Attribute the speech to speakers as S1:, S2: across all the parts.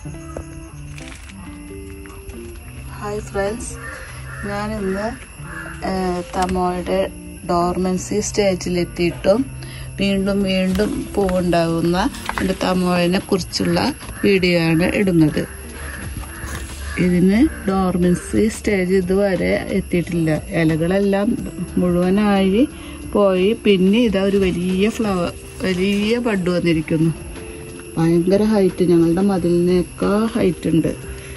S1: hi friends ഞാനിന്ന് തമോയുടെ dormancy സ്റ്റേജിലെത്തിയിട്ടും വീണ്ടും വീണ്ടും പൂവുണ്ടാകുന്ന എൻ്റെ തമോയിനെ കുറിച്ചുള്ള വീഡിയോ ആണ് ഇടുന്നത് ഇതിന് ഡോർമൻസി സ്റ്റേജ് ഇതുവരെ എത്തിയിട്ടില്ല ഇലകളെല്ലാം മുഴുവനായി പോയി പിന്നെ ഇതാ ഒരു വലിയ ഫ്ലവർ വലിയ ബഡ് വന്നിരിക്കുന്നു ഭയങ്കര ഹൈറ്റ് ഞങ്ങളുടെ മതിലിനേക്കാൾ ഹൈറ്റ് ഉണ്ട്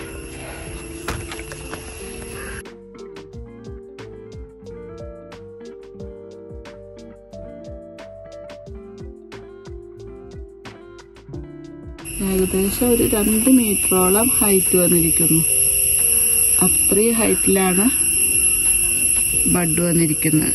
S1: ഏകദേശം ഒരു രണ്ട് മീറ്ററോളം ഹൈറ്റ് വന്നിരിക്കുന്നു അത്രയും ഹൈറ്റിലാണ് ബഡ് വന്നിരിക്കുന്നത്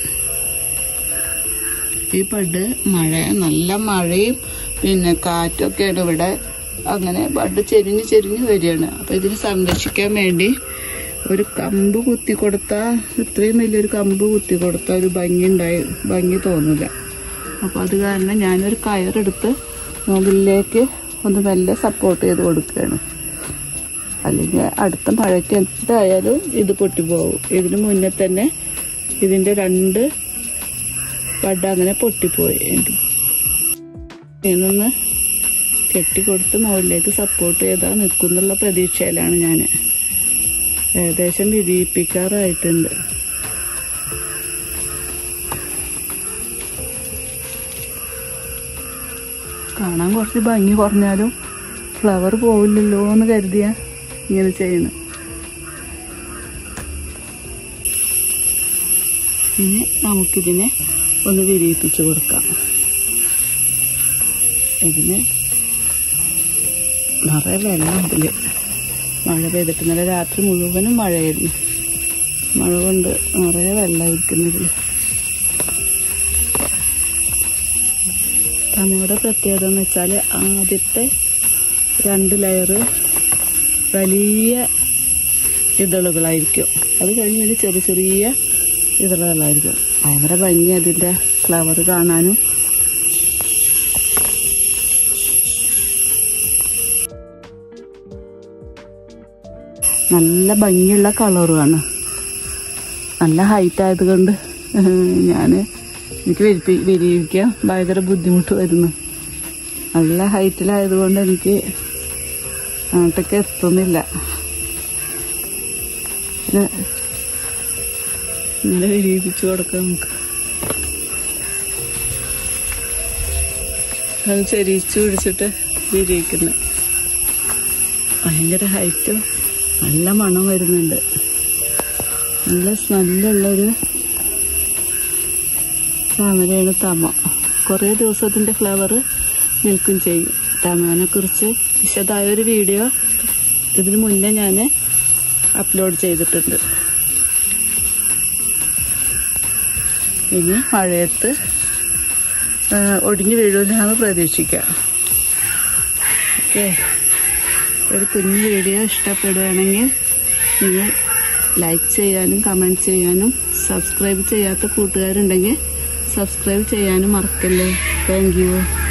S1: ഈ ബഡ് മഴ നല്ല മഴയും പിന്നെ കാറ്റൊക്കെയാണ് ഇവിടെ അങ്ങനെ ബഡ് ചെരിഞ്ഞ് ചെരിഞ്ഞ് വരികയാണ് അപ്പോൾ ഇതിനെ സംരക്ഷിക്കാൻ വേണ്ടി ഒരു കമ്പ് കുത്തി കൊടുത്താൽ ഇത്രയും വലിയൊരു കമ്പ് കുത്തി കൊടുത്താൽ ഒരു ഭംഗി ഉണ്ടായി ഭംഗി തോന്നില്ല അപ്പോൾ അത് കാരണം ഞാനൊരു കയറെടുത്ത് മുകളിലേക്ക് ഒന്ന് മെല്ലെ സപ്പോർട്ട് ചെയ്ത് കൊടുക്കുകയാണ് അല്ലെങ്കിൽ അടുത്ത മഴയ്ക്ക് എന്തായാലും ഇത് പൊട്ടിപ്പോകും ഇതിന് മുന്നേ തന്നെ ഇതിൻ്റെ രണ്ട് ബഡ് അങ്ങനെ പൊട്ടിപ്പോയി എനിക്ക് ഇതൊന്ന് കെട്ടിക്കൊടുത്ത് മുകളിലേക്ക് സപ്പോർട്ട് ചെയ്താൽ നിൽക്കുന്നുള്ള പ്രതീക്ഷയിലാണ് ഞാൻ ഏകദേശം വിരിയിപ്പിക്കാറായിട്ടുണ്ട് കാണാൻ കുറച്ച് ഭംഗി കുറഞ്ഞാലും ഫ്ലവർ പോവില്ലല്ലോ എന്ന് കരുതിയ ഇങ്ങനെ ചെയ്യണം ഇനി നമുക്കിതിനെ ഒന്ന് വിരിയിപ്പിച്ച് കൊടുക്കാം ഇതിന് നിറയെ വെള്ളം ഇതിൽ മഴ പെയ്തിട്ട് ഇന്നലെ രാത്രി മുഴുവനും മഴയായിരുന്നു മഴ കൊണ്ട് നിറയെ വെള്ളമായിരിക്കുന്നു ഇതിൽ തമിയുടെ പ്രത്യേകത എന്ന് വെച്ചാൽ ആദ്യത്തെ രണ്ട് ലെയറ് വലിയ ഇതളുകളായിരിക്കും അത് കഴിഞ്ഞ് ചെറിയ ചെറിയ ഇതളുകളായിരിക്കും ഭയങ്കര ഭംഗി അതിൻ്റെ ഫ്ലവർ കാണാനും നല്ല ഭംഗിയുള്ള കളറുമാണ് നല്ല ഹൈറ്റ് ആയതുകൊണ്ട് ഞാൻ എനിക്ക് വിരിപ്പി വിരിയിക്കാൻ ഭയങ്കര ബുദ്ധിമുട്ട് വരുന്നു നല്ല ഹൈറ്റിലായതുകൊണ്ട് എനിക്ക് അങ്ങോട്ടേക്ക് എത്തുന്നില്ല ഇത് ഇങ്ങനെ വിരിയിപ്പിച്ച് കൊടുക്കാം നമുക്ക് അത് ചെരിച്ചു പിടിച്ചിട്ട് വിരിയിക്കുന്നു ഭയങ്കര ഹൈറ്റും നല്ല മണം വരുന്നുണ്ട് നല്ല സ്മെല്ലുള്ളൊരു താമരയാണ് തമ കുറേ ദിവസത്തിൻ്റെ ഫ്ലവർ നിൽക്കും ചെയ്യും തമനെ കുറിച്ച് വിശദമായ ഒരു വീഡിയോ ഇതിനു മുന്നേ ഞാൻ അപ്ലോഡ് ചെയ്തിട്ടുണ്ട് ഇനി മഴയത്ത് ഒടിഞ്ഞു വീഴൂലെന്ന് പ്രതീക്ഷിക്കാം ഓക്കെ ഒരു കുഞ്ഞു വീഡിയോ ഇഷ്ടപ്പെടുകയാണെങ്കിൽ നിങ്ങൾ ലൈക്ക് ചെയ്യാനും കമൻറ്റ് ചെയ്യാനും സബ്സ്ക്രൈബ് ചെയ്യാത്ത കൂട്ടുകാരുണ്ടെങ്കിൽ സബ്സ്ക്രൈബ് ചെയ്യാനും മറക്കല്ലേ താങ്ക് യു